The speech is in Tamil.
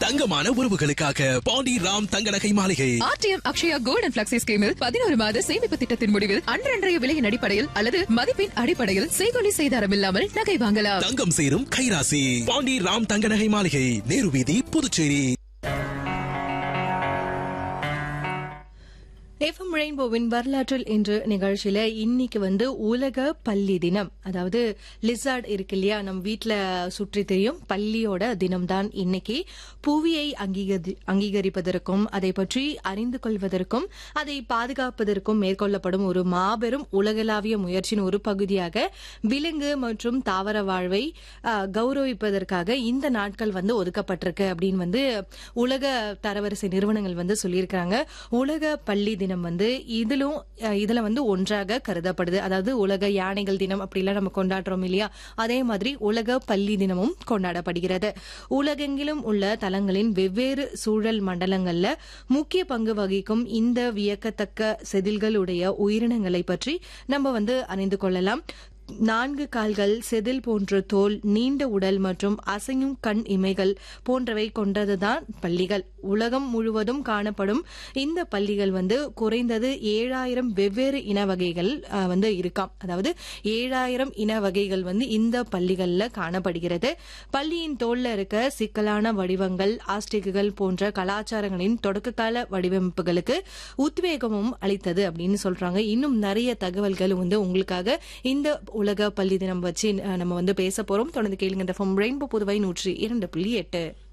தங்கமான உறவுகளுக்காக பாண்டி ராம் தங்க நகை மாளிகை RTM Akshaya gold and flexi ஸ்கீமில் பதினோரு மாத சேமிப்பு திட்டத்தின் முடிவில் அன்றன்றைய விலையின் அடிப்படையில் அல்லது மதிப்பின் அடிப்படையில் செய்கொலி செய்தாரம் இல்லாமல் நகை வாங்கலாம் தங்கம் சேரும் கைராசி பாண்டி ராம் தங்க நகை மாளிகை நேரு வீதி புதுச்சேரி எஃப்எம் ரெயின்போவின் வரலாற்றில் இன்று நிகழ்ச்சியில இன்னைக்கு வந்து உலக பள்ளி தினம் அதாவது லிசார்ட் இருக்கு இல்லையா நம்ம வீட்ல சுற்றி தெரியும் பள்ளியோட தினம்தான் இன்னைக்கு புவியை அங்கீகரி அங்கீகரிப்பதற்கும் அதை பற்றி அறிந்து கொள்வதற்கும் அதை பாதுகாப்பதற்கும் மேற்கொள்ளப்படும் ஒரு மாபெரும் உலகளாவிய முயற்சியின் ஒரு பகுதியாக விலங்கு மற்றும் தாவர வாழ்வை அஹ், கௌரவிப்பதற்காக இந்த நாட்கள் வந்து ஒதுக்கப்பட்டிருக்கு அப்படின்னு வந்து உலக தரவரிசை நிறுவனங்கள் வந்து சொல்லியிருக்காங்க உலக பள்ளி தினம் வந்து இதிலும் அஹ், இதுல வந்து ஒன்றாக கருதப்படுது அதாவது உலக யானைகள் தினம் அப்படிலாம் நம்ம கொண்டாடுறோம் இல்லையா அதே மாதிரி உலக பள்ளி தினமும் கொண்டாடப்படுகிறது உலகெங்கிலும் உள்ள தலங்களின் வெவ்வேறு சூழல் மண்டலங்கள்ல முக்கிய பங்கு வகிக்கும் இந்த வியக்கத்தக்க செதில்களுடைய உயிரினங்களை பற்றி நம்ம வந்து அறிந்து கொள்ளலாம் நான்கு கால்கள் செதில் போன்ற தோல் நீண்ட உடல் மற்றும் அசையும் கண் இமைகள் போன்றவை கொண்டதுதான் பள்ளிகள் உலகம் முழுவதும் காணப்படும் இந்த பள்ளிகள் வந்து குறைந்தது ஏழாயிரம் வெவ்வேறு இன வகைகள் அஹ், வந்து இருக்காம் அதாவது ஏழாயிரம் இன வகைகள் வந்து இந்த பள்ளிகள்ல காணப்படுகிறது பள்ளியின் தோல்ல இருக்க சிக்கலான வடிவங்கள் ஆஸ்டிக்குகள் போன்ற கலாச்சாரங்களின் தொடக்ககால வடிவமைப்புகளுக்கு உத்வேகமும் அளித்தது அப்படின்னு சொல்றாங்க இன்னும் நிறைய தகவல்கள் வந்து உங்களுக்காக இந்த உலக பள்ளி தினம் வச்சு அஹ், நம்ம வந்து பேச போறோம் தொடர்ந்து கேளுங்க இந்த ரெயின்போ புதுவை நூற்றி இரண்டு புள்ளி எட்டு